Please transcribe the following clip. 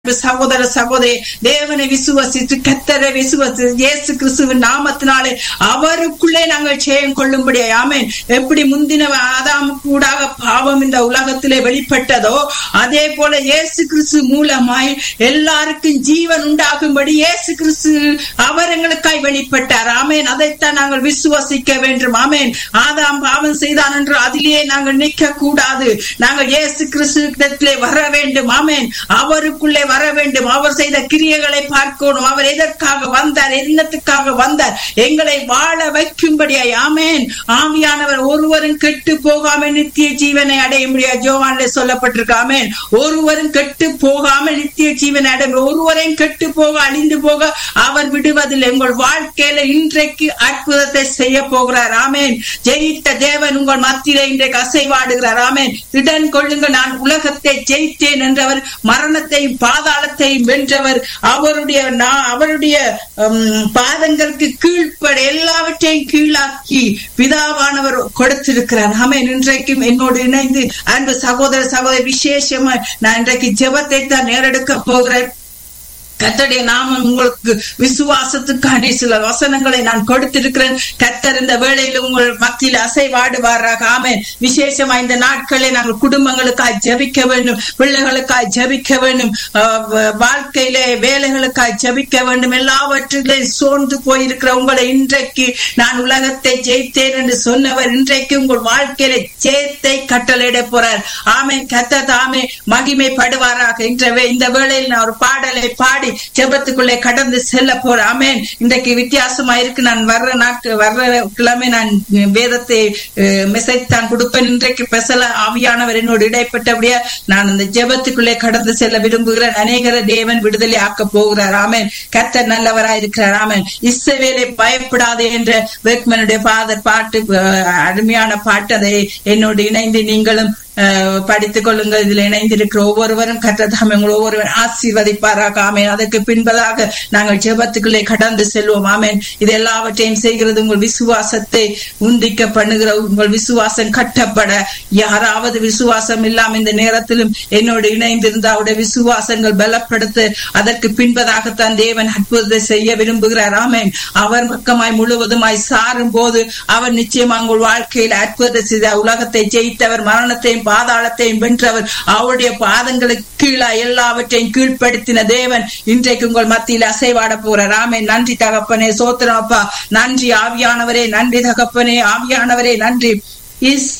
சகோதர சகோதரி தேவனை விசுவசித்து கத்தரை விசுவசி இயேசு கிறிஸ்துவின் நாமத்தினாலே அவருக்குள்ளே நாங்கள் ஜெயம் கொள்ளும்படியா ஆமென் எப்படி முந்தின ஆதாம் கூடாக பாவம் இந்த உலகத்திலே வெளிப்பட்டதோ அதே போல இயேசு கிறிஸ்து மூலமாய் எல்லாருக்கும் ஜீவன் உண்டாகும்படி இயேசு கிறிஸ்து அவர் எங்களுக்காய் வெளிப்பட்டார் ஆமேன் அதைத்தான் நாங்கள் விசுவசிக்க வேண்டும் ஆமேன் ஆதாம் பாவம் செய்தான் என்று அதிலேயே நாங்கள் நிற்க கூடாது நாங்கள் இயேசு கிறிஸ்துவிடத்திலே வர வேண்டும் ஆமேன் அவருக்குள்ளே வர வேண்டும் அவர் செய்த கிரியைகளை பார்க்கணும் அவர் எதற்காக வந்தார் என்னத்துக்காக வந்தார் எங்களை வாழ வைக்கும்படியாய் ஆமேன் ஆவியானவர் ஒருவரும் கெட்டு போகாம நித்திய ஜீவனை அடைய முடியாது ஜோவான்ல சொல்லப்பட்டிருக்கு ஆமேன் ஒருவரும் கெட்டு போகாம நித்திய ஜீவனை அடைய ஒருவரையும் கெட்டு போக அழிந்து போக அவர் விடுவதில்லை உங்கள் வாழ்க்கையில இன்றைக்கு அற்புதத்தை செய்ய போகிறார் ஆமேன் ஜெயித்த தேவன் உங்கள் மத்தியில இன்றைக்கு அசைவாடுகிறார் ஆமேன் திடன் கொள்ளுங்க நான் உலகத்தை ஜெயித்தேன் என்றவர் மரணத்தையும் பாதாளத்தையும் வென்றவர் அவருடைய நான் அவருடைய உம், பாதங்களுக்கு கீழ்ப்பட எல்லாவற்றையும் கீழாக்கி பிதாவானவர் கொடுத்திருக்கிறார் ஆமேன் இன்றைக்கும் என்னோடு இணைந்து அன்பு சகோதர சகோதரி விசேஷமா நான் இன்றைக்கு ஜெபத்தை தான் நேரெடுக்க போகிறேன் கத்தருடைய நாமம் உங்களுக்கு விசுவாசத்துக்கான சில வசனங்களை நான் கொடுத்திருக்கிறேன் கத்தர் இந்த வேளையில் உங்கள் மத்தியில் அசைவாடுவாராக ஆமென் விசேஷமா இந்த நாட்களே நாங்கள் குடும்பங்களுக்காய் ஜெபிக்க வேண்டும் பிள்ளைகளுக்காய் ஜெபிக்க வேண்டும் அஹ், வ- வாழ்க்கையிலே வேலைகளுக்காய் ஜெபிக்க வேண்டும் எல்லாவற்றிலே சோர்ந்து போயிருக்கிற உங்களை இன்றைக்கு நான் உலகத்தை ஜெயித்தேன் என்று சொன்னவர் இன்றைக்கு உங்கள் வாழ்க்கையில ஜெயத்தை கட்டளையிட போறார் ஆமென் கத்த தாமே மகிமைப்படுவாராக இன்றவே இந்த வேளையில் நான் ஒரு பாடலை பாடி ஜெபத்துக்குள்ளே கடந்து செல்ல போறேன் ஆமென் இன்றைக்கு வித்தியாசமா இருக்கு நான் வர்ற நாட்கள் வர்ற கிழமை நான் வேதத்தை மெசேஜ் தான் கொடுப்பேன் இன்றைக்கு பெசல ஆவியானவர் என்னோடு இடைப்பட்டபடியா நான் அந்த ஜெபத்துக்குள்ளே கடந்து செல்ல விரும்புகிறேன் அநேகர தேவன் விடுதலை ஆக்க போகிறார் ஆமென் கர்த்தர் நல்லவராய் இருக்கிறார் ஆமென் இஸ்ரவேலை பயப்படாதே என்ற வேக்மனுடைய ஃபாதர் பாட்டு அஹ், அருமையான பாட்டு அதை என்னோடு இணைந்து நீங்களும் அஹ், படித்துக் கொள்ளுங்கள் இதில் இணைந்திருக்கிற ஒவ்வொருவரும் கற்றதாம் உங்கள் ஒவ்வொருவரும் ஆசீர்வதிப்பாராக ஆமேன் அதற்கு பின்பதாக நாங்கள் ஜெபத்துக்குள்ளே கடந்து செல்வோம் ஆமேன் இது எல்லாவற்றையும் செய்கிறது உங்கள் விசுவாசத்தை உந்திக்க பண்ணுகிற உங்கள் விசுவாசம் கட்டப்பட யாராவது விசுவாசம் இல்லாம இந்த நேரத்திலும் என்னோடு இணைந்திருந்த அவருடைய விசுவாசங்கள் பலப்படுத்த அதற்கு பின்பதாகத்தான் தேவன் அற்புதத்தை செய்ய விரும்புகிறார் ஆமேன் அவர் பக்கமாய் முழுவதுமாய் சாரும் போது அவர் நிச்சயமா உங்கள் வாழ்க்கையில் அற்புதத்தை செய்த உலகத்தை ஜெயித்தவர் மரணத்தையும் பாதாளத்தையும் வென்றவர் அவருடைய பாதங்களுக்கு கீழா எல்லாவற்றையும் கீழ்ப்படுத்தின தேவன் இன்றைக்கு உங்கள் மத்தியில் அசைவாட போற ராமே நன்றி தகப்பனே சோத்திரம் அப்பா நன்றி ஆவியானவரே நன்றி தகப்பனே ஆவியானவரே நன்றி இஸ்